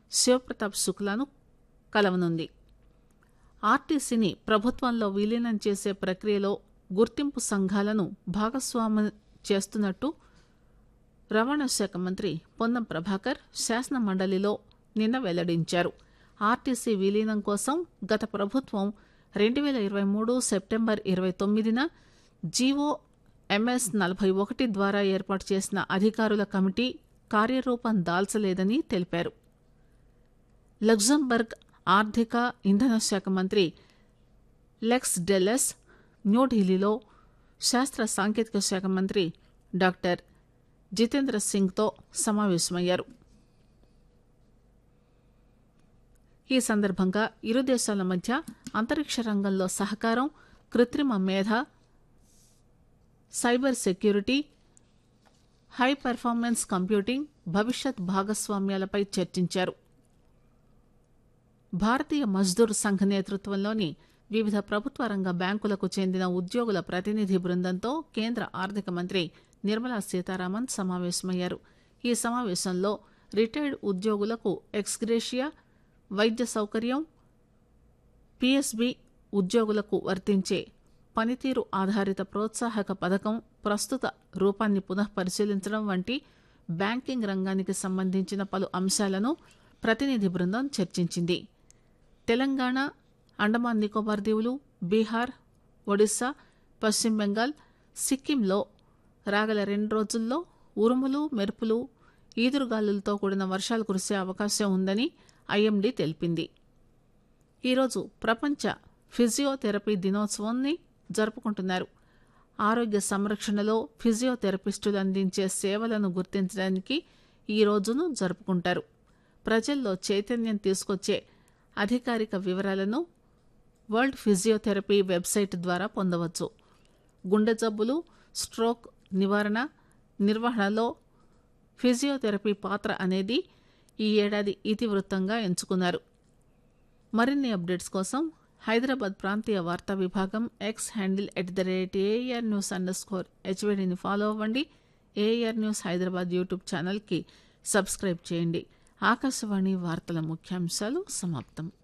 శివప్రతాప్ శుక్లాను కలవనుంది ఆర్టీసీని ప్రభుత్వంలో విలీనం చేసే ప్రక్రియలో గుర్తింపు సంఘాలను భాగస్వామ్యం చేస్తున్నట్టు రవాణా శాఖ మంత్రి పొన్నం ప్రభాకర్ శాసన మండలిలో నిన్న వెల్లడించారు ఆర్టీసీ విలీనం కోసం గత ప్రభుత్వం రెండు వేల ఇరవై మూడు సెప్టెంబర్ ఇరవై తొమ్మిదిన జీవో ఎంఎస్ నలభై ఒకటి ద్వారా ఏర్పాటు చేసిన అధికారుల కమిటీ కార్యరూపం దాల్చలేదని తెలిపారు లగ్జంబర్గ్ ఆర్థిక ఇంధన శాఖ మంత్రి లెక్స్ డెల్లెస్ న్యూఢిల్లీలో శాస్త్ర సాంకేతిక శాఖ మంత్రి డాక్టర్ జితేంద్ర సింగ్తో సమావేశమయ్యారు ఈ సందర్భంగా ఇరు దేశాల మధ్య అంతరిక్ష రంగంలో సహకారం కృత్రిమ మేధ cyber security high performance computing భవిష్యత్ భాగస్వామ్యాలపై చర్చించారు భారతీయ మజ్దూర్ సంఘ్ నేతృత్వంలోని వివిధ ప్రభుత్వ రంగ బ్యాంకులకు చెందిన ఉద్యోగుల ప్రతినిధి బృందంతో కేంద్ర ఆర్థిక మంత్రి నిర్మలా సీతారామన్ సమావేశమయ్యారు ఈ సమావేశంలో రిటైర్డ్ ఉద్యోగులకు ఎక్స్గ్రేషియా వైద్య సౌకర్యం పిఎస్బి ఉద్యోగులకు వర్తించే పనితీరు ఆధారిత ప్రోత్సాహక పథకం ప్రస్తుత రూపాన్ని పునః పరిశీలించడం వంటి బ్యాంకింగ్ రంగానికి సంబంధించిన పలు అంశాలను ప్రతినిధి బృందం చర్చించింది తెలంగాణ అండమాన్ నికోబార్ దీవులు బీహార్ ఒడిశా పశ్చిమ బెంగాల్ సిక్కింలో రాగల రెండు రోజుల్లో ఉరుములు మెరుపులు ఈదురుగాలులతో కూడిన వర్షాలు కురిసే అవకాశం ఉందని ఐఎండీ తెలిపింది ఈరోజు ప్రపంచ ఫిజియోథెరపీ దినోత్సవాన్ని జరుపుకుంటున్నారు ఆరోగ్య సంరక్షణలో ఫిజియోథెరపిస్టులు అందించే సేవలను గుర్తించడానికి ఈ రోజును జరుపుకుంటారు ప్రజల్లో చైతన్యం తీసుకొచ్చే అధికారిక వివరాలను వరల్డ్ ఫిజియోథెరపీ వెబ్సైట్ ద్వారా పొందవచ్చు గుండె జబ్బులు స్ట్రోక్ నివారణ నిర్వహణలో ఫిజియోథెరపీ పాత్ర అనేది ఈ ఏడాది ఇతివృత్తంగా ఎంచుకున్నారు మరిన్ని అప్డేట్స్ కోసం హైదరాబాద్ ప్రాంతీయ వార్తా విభాగం X handle at the rate AR news underscore హెచ్వీడీని ఫాలో అవ్వండి ఏఆర్ న్యూస్ హైదరాబాద్ యూట్యూబ్ ఛానల్కి సబ్స్క్రైబ్ చేయండి ఆకాశవాణి వార్తల ముఖ్యాంశాలు సమాప్తం